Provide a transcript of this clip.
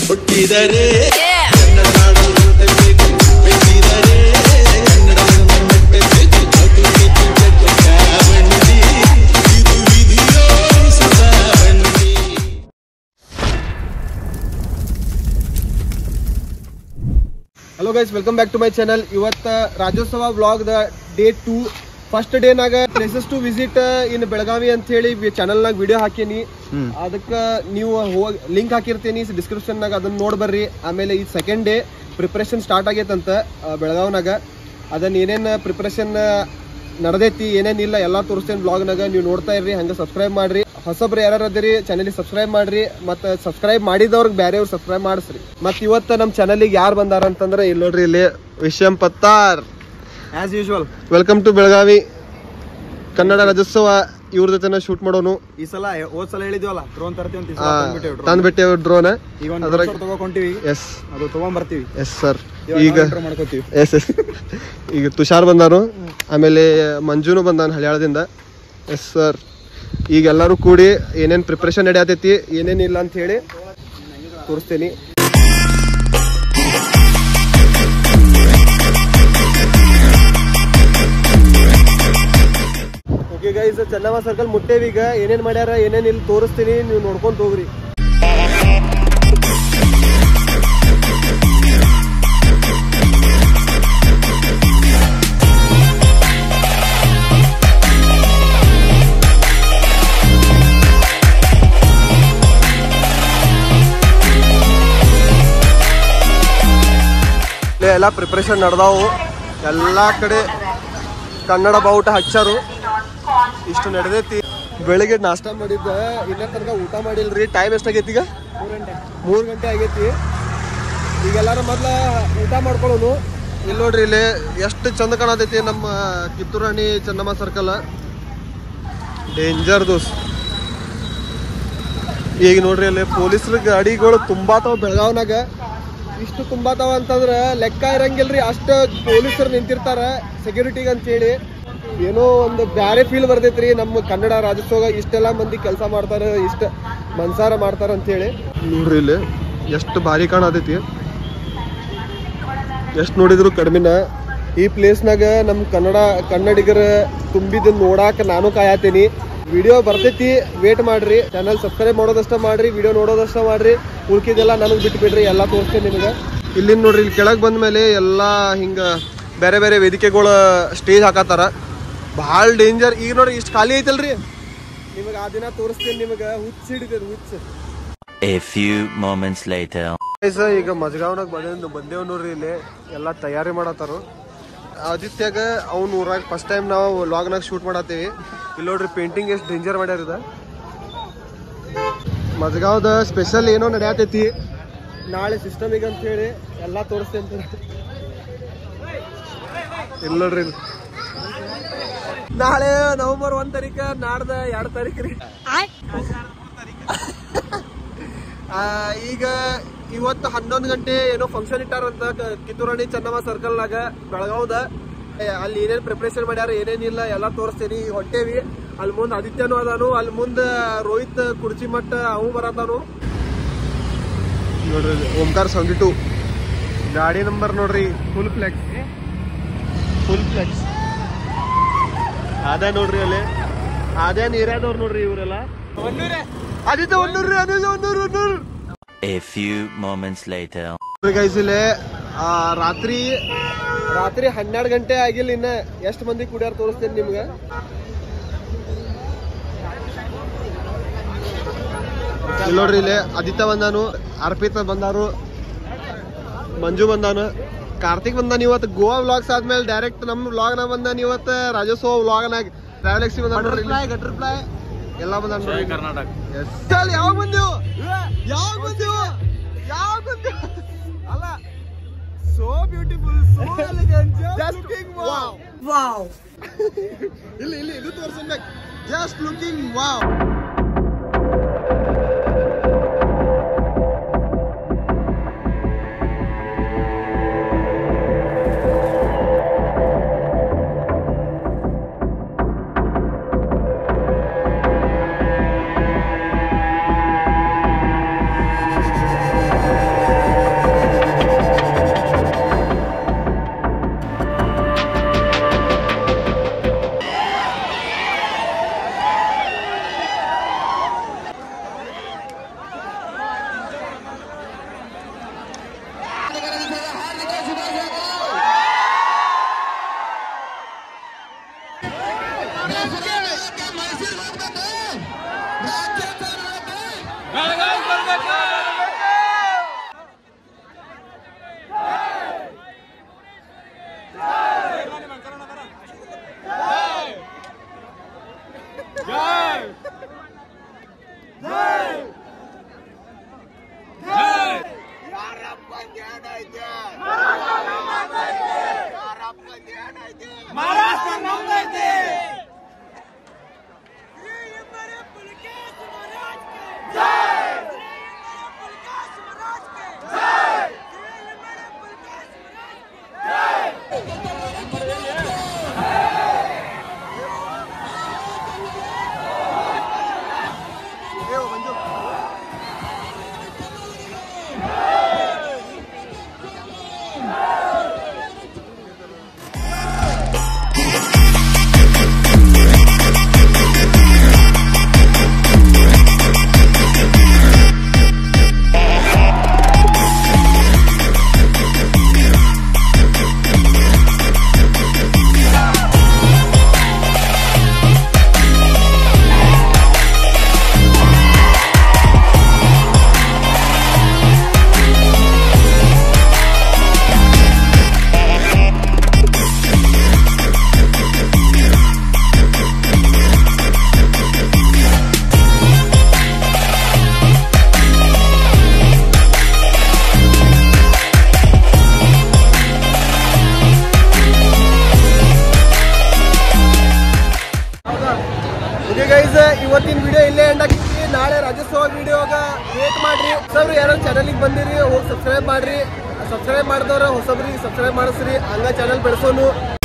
ಹುಟ್ಟಿದರೆ ಕನ್ನಡ ನಾಡು ಹುಟ್ಟಬೇಕು ಬೆಳೆಸಿದರೆ ಕನ್ನಡವನ್ನು ಮೆಟ್ಟಬೇಕು ಅದು ಇದು ಜಗತ್ತ ಬಂಡಿ ಇದು ವಿಧಿಯೋ ಸದಾ ಬಂಡಿ hello guys welcome back to my channel ಇವತ್ತ Rajyotsava vlog the day two first ಡೇನಾಗ places to visit in Belagavi ಅಂತ ಹೇಳಿ ಚಾನಲ್ನಾಗ ವಿಡಿಯೋ ಹಾಕೀನಿ ಅದಕ್ಕೆ ನೀವು ಹೋಗಿ ಲಿಂಕ್ ಹಾಕಿರ್ತೀನಿ ಡಿಸ್ಕ್ರಿಪ್ಷನ್ನಾಗ ಅದನ್ನ ನೋಡಿ ಬರ್ರಿ ಆಮೇಲೆ ಈ ಸೆಕೆಂಡ್ ಡೇ ಪ್ರಿಪ್ರೇಷನ್ ಸ್ಟಾರ್ಟ್ ಆಗೈತಂತ ಆ, ಬೆಳಗಾವ್ನಾಗ ಅದನ್ನ ಏನೇನು ಪ್ರಿಪ್ರೇಷನ್ ನಡೆದೈತಿ ಏನೇನಿಲ್ಲ ಎಲ್ಲ ತೋರಿಸ್ತೇನೆ ಬ್ಲಾಗ್ನಾಗ ನೀವು ನೋಡ್ತಾ ಇರ್ರಿ ಹಂಗೆ ಸಬ್ಸ್ಕ್ರೈಬ್ ಮಾಡ್ರಿ ಹೊಸಬ್ರು ಯಾರು ಅದರಿ ಚಾನಲಿಗೆ ಸಬ್ಸ್ಕ್ರೈಬ್ ಮಾಡ್ರಿ ಮತ್ತು ಸಬ್ಸ್ಕ್ರೈಬ್ ಮಾಡಿದವ್ರಿಗೆ ಬೇರೆಯವ್ರು ಸಬ್ಸ್ಕ್ರೈಬ್ ಮಾಡಿಸ್ರಿ ಮತ್ತು ಇವತ್ತು ನಮ್ಮ ಚಾನಲಿಗೆ ಯಾರು ಬಂದಾರ ಅಂತಂದ್ರೆ ಇಲ್ಲಿ ನೋಡ್ರಿ ಇಲ್ಲಿ ವಿಷಯಂ ಪತ್ತಾರ್ as usual welcome to Belagavi Kannada Rajyotsava ಇವ್ರ ಜೊತೆ ಶೂಟ್ ಮಾಡೋನು ಈ ಸಲ ಹೋದ್ ಸಲ ಹೇಳಿದ್ವಲ್ಲ ಡ್ರೋನ್ ತರ್ತೀವಿ ಅಂತ ಈ ಸಲ ಆ, ತಂದ್ಬಿಟ್ಟೇವ್ drone. ತಂದ್ಬಿಟ್ಟೆ ಡ್ರೋನ್ ಈಗ ಒಂದು ಅದ್ರಾಗ ತಗೋಕೊಂತೀವಿ ಎಸ್ ಅದು ತಗೊಂಬರ್ತೀವಿ ಎಸ್ ಸರ್ ಇವಾಗ ಈಗ intro ಮಾಡ್ಕೋತೀವಿ ಎಸ್ ಎಸ್ ಈಗ ತುಷಾರ್ ಬಂದಾನು ಆಮೇಲೆ ಮಂಜುನು ಬಂದಾನ ಹಳ್ಯಾಳದಿಂದ ಎಸ್ ಸರ್ ಈಗ ಎಲ್ಲರೂ ಕೂಡಿ ಏನೇನು ಪ್ರಿಪ್ರೇಷನ್ ನಡೆಯತೈತಿ ಏನೇನಿಲ್ಲ ಅಂತ ಹೇಳಿ ತೋರಿಸ್ತೀನಿ ಓಕೆ ಗೈಸ್ ಚೆನ್ನಮ್ಮ ಸರ್ಕಲ್ ಮುಟ್ಟೇವೀಗ ಏನೇನ್ ಮಾಡ್ಯಾರ ಏನೇನ್ ಇಲ್ಲಿ ತೋರಿಸ್ತೀನಿ ನೀವು ನೋಡ್ಕೊಂತ ಹೋಗ್ರಿ ಇಲ್ಲೇ ಎಲ್ಲ ಪ್ರಿಪ್ರೇಷನ್ ನಡೆದಾವು ಎಲ್ಲ ಕಡೆ ಕನ್ನಡ ಬಾವುಟ ಹಚ್ಚಾರು ಇಷ್ಟು ನಡೆದೈತಿ ಬೆಳಿಗ್ಗೆ ನಾಷ್ಟ ಮಾಡಿದ್ದ ಇಲ್ಲ ತನಕ ಊಟ ಮಾಡಿಲ್ರಿ ಟೈಮ್ ಎಷ್ಟಾಗೈತಿ ಈಗ ಮೂರು ಗಂಟೆ ಆಗೈತಿ ಈಗ ಎಲ್ಲಾರು ಮೊದ್ಲ ಊಟ ಮಾಡ್ಕೊಳ್ಳೋನು ಇಲ್ಲಿ ನೋಡ್ರಿ ಇಲ್ಲಿ ಎಷ್ಟು ಚಂದ ಕಾಣತೈತಿ ನಮ್ಮ ಕಿತ್ತೂರಾಣಿ ಚೆನ್ನಮ್ಮ ಸರ್ಕಲ್ ಡೇಂಜರ್ ದೋಸ್ ಈಗ ನೋಡ್ರಿ ಅಲ್ಲಿ ಪೊಲೀಸ್ರ ಗಾಡಿಗಳು ತುಂಬಾತಾವ ಬೆಳಗಾವ್ನಾಗ ಇಷ್ಟು ತುಂಬಾತಾವ ಅಂತಂದ್ರ ಲೆಕ್ಕ ಇರಂಗಿಲ್ರಿ ಅಷ್ಟ ಪೊಲೀಸರು ನಿಂತಿರ್ತಾರ ಸೆಕ್ಯೂರಿಟಿಗೆ ಅಂತೇಳಿ ಏನೋ ಒಂದು ಬ್ಯಾರೆ ಫೀಲ್ ಬರ್ತೈತ್ರಿ ನಮ್ಮ ಕನ್ನಡ ರಾಜ್ಯೋತ್ಸವ ಇಷ್ಟೆಲ್ಲ ಮಂದಿ ಕೆಲಸ ಮಾಡ್ತಾರ ಇಷ್ಟ ಮನ್ಸಾರ ಮಾಡ್ತಾರ ಅಂತೇಳಿ ನೋಡ್ರಿ ಇಲ್ಲಿ ಎಷ್ಟು ಭಾರಿ ಕಾಣತೈತಿ ಎಷ್ಟು ನೋಡಿದ್ರು ಕಡಿಮೆನ ಈ ಪ್ಲೇಸ್ನಾಗ ನಮ್ಮ ಕನ್ನಡ ಕನ್ನಡಿಗರ ತುಂಬಿದ್ದನ್ನ ನೋಡಾಕ ನಾನು ಕಾಯತೀನಿ ವಿಡಿಯೋ ಬರ್ತೈತಿ ವೇಟ್ ಮಾಡ್ರಿ ಚಾನಲ್ ಸಬ್ಸ್ಕ್ರೈಬ್ ಮಾಡೋದಷ್ಟ ಮಾಡ್ರಿ ವಿಡಿಯೋ ನೋಡೋದಷ್ಟ ಮಾಡ್ರಿ ಉಳ್ಕಿದೆಲ್ಲ ನನಗೆ ಬಿಟ್ಟು ಬಿಡ್ರಿ ಎಲ್ಲ ತೋರಿಸ್ತೇನೆ ನಿಮಗೆ ಇಲ್ಲಿಂದ ನೋಡ್ರಿ ಇಲ್ಲಿ ಕೆಳಗೆ ಬಂದ ಮೇಲೆ ಎಲ್ಲ ಹಿಂಗ ಬೇರೆ ಬೇರೆ ವೇದಿಕೆಗಳ ಸ್ಟೇಜ್ ಹಾಕತ್ತಾರ ಭಾಳ ಡೇಂಜರ್ ಈಗ ನೋಡ್ರಿ ಇಷ್ಟು ಖಾಲಿ ಐತಲ್ರಿ ನಿಮಗೆ ಆ ದಿನ ತೋರಿಸ್ತೇನೆ ನಿಮಗೆ ಹುಚ್ಚ ಹಿಡಿತೈತೆ ಹುಚ್ಚ A few moments later. Guys ಈಗ ಮಜಗಾವ್ನಾಗ ಬಂದ ಬಂದೇವ್ ನೋಡ್ರಿ ಇಲ್ಲಿ ಎಲ್ಲ ತಯಾರಿ ಮಾಡತ್ತಾರು ಆದಿತ್ಯಾಗ ಅವ್ನ ಊರಾಗ ಫಸ್ಟ್ ಟೈಮ್ ನಾವು ಲಾಗ್ನಾಗ ಶೂಟ್ ಮಾಡತ್ತೀವಿ ಇಲ್ಲಿ ನೋಡ್ರಿ ಪೇಂಟಿಂಗ್ ಎಷ್ಟು ಡೇಂಜರ್ ಮಾಡ್ಯಾರ ಇದ ಮಜಗಾವ್ದ ಸ್ಪೆಷಲ್ ಏನೋ ನಡೆಯತೈತಿ ನಾಳೆ ಸಿಸ್ಟಮಿಗೆ ಅಂತ ಹೇಳಿ ಎಲ್ಲ ತೋರಿಸ್ತೇನೆ ಅಂತ ಇಲ್ಲಿ ನೋಡ್ರಿ ಇಲ್ಲಿ. ನಾಳೆ ನವೆಂಬರ್ ಒಂದ್ ತಾರೀಕ ನಾಡ್ದ ಎರಡ್ ತಾರೀಕು ರೀ ಆ, ಈಗ ಇವತ್ತು ಹನ್ನೊಂದು ಗಂಟೆ ಏನೋ ಫಂಕ್ಷನ್ ಇಟ್ಟಾರಂತ ಕ- ಕಿತ್ತೂರಾಣಿ ಚೆನ್ನಮ್ಮ ಸರ್ಕಲ್ನಾಗ ಬೆಳಗಾವ್ದ ಏ, ಅಲ್ಲಿ ಏನೇನ್ ಪ್ರಿಪ್ರೇಷನ್ ಮಾಡ್ಯಾರ ಏನೇನಿಲ್ಲ ಎಲ್ಲ ತೋರಿಸ್ತೇನಿ ಈಗ ಹೊಂಟೇವಿ ಅಲ್ಲಿ ಮುಂದೆ ಆದಿತ್ಯನೂ ಅದಾನು ಅಲ್ಲಿ ಮುಂದೆ ರೋಹಿತ್ ಕುರ್ಚಿ ಮಟ್ಟ ಅವು ಬರತಾನು ನೋಡ್ರಿ ಓಂಕಾರ ಸೆವೆಂಟಿ ಟು ಗಾಡಿ ನಂಬರ್ ನೋಡ್ರಿ ಫುಲ್ ಫ್ಲೆಕ್ಸ್ ಫುಲ್ ಫ್ಲೆಕ್ಸ್ ಅದೇ ನೋಡ್ರಿ ಅಲ್ಲಿ ಅದೇ ನೀರ್ಯಾದವ್ರು ನೋಡ್ರಿ ಇವರೆಲ್ಲ ಆದಿತ್ಯ ಒಂದೂರು ಆದಿತ್ಯ ಒಂದೂರು ಒಂದೂರು A few moments later. Guys ಇಲ್ಲಿ ಆ, ರಾತ್ರಿ ರಾತ್ರಿ ಹನ್ನೆರಡು ಗಂಟೆ ಆಗಿಲ್ಲ ಇನ್ನ ಎಷ್ಟು ಮಂದಿ ಕುಡಿಯಾರ ತೋರಿಸ್ತೇನೆ ನಿಮ್ಗೆ ಇಲ್ಲಿ ನೋಡ್ರಿ ಇಲ್ಲಿ ಆದಿತ್ಯ ಬಂದಾನು ಅರ್ಪಿತ ಬಂದಾರು ಮಂಜು ಬಂದಾನು ಕಾರ್ತಿಕ್ ಬಂದಾನ ಇವತ್ತು ಗೋವಾ ವ್ಲಾಗ್ಸ್ ಆದ್ಮೇಲೆ ಡೈರೆಕ್ಟ್ ನಮ್ಮ ವ್ಲಾಗ್ನಾಗ ಬಂದಾನ ಇವತ್ತು ರಾಜೋತ್ಸವ ವ್ಲಾಗ್ನಾಗ ಟ್ರಾವೆಲ್ ಎಕ್ಸಿ ಬಂದಾನ ನೋಡ್ರಿ ಇಲ್ಲಿ. ಎಲ್ಲ ಬಂದಾನ ನೋಡ್ರಿ ಕರ್ನಾಟಕ Yes. ಚಲ್ ಯಾವಾಗ ಬಂದೆವು ಯಾವಾಗ ಬಂದೆವು ಯಾವಾಗ ಬಂದೆವು ಅಲ್ಲ so beautiful so elegant just looking wow wow ಇಲ್ಲಿ ಇಲ್ಲಿ ಇದು ತೋರಿಸ್ಬೇಕು just looking wow okay guys ಇವತ್ತಿನ ವಿಡಿಯೋ ಇಲ್ಲೇ ಎಂಡ್ ಆಗಿತ್ತು ನಾಳೆ ರಾಜ್ಯೋತ್ಸವ ವಿಡಿಯೋಗ ವೇಟ್ ಮಾಡ್ರಿ ಹೊಸಬ್ರು ಯಾರೋ ಚಾನಲಿಗೆ ಬಂದಿರಿ ಹೋಗಿ ಸಬ್ಸ್ಕ್ರೈಬ್ ಮಾಡ್ರಿ ಸಬ್ಸ್ಕ್ರೈಬ್ ಮಾಡಿದವ್ರ ಹೊಸಬ್ರಿಗೆ ಸಬ್ಸ್ಕ್ರೈಬ್ ಮಾಡಿಸ್ರಿ ಹಂಗ ಚಾನಲ್ ಬೆಳೆಸೋನು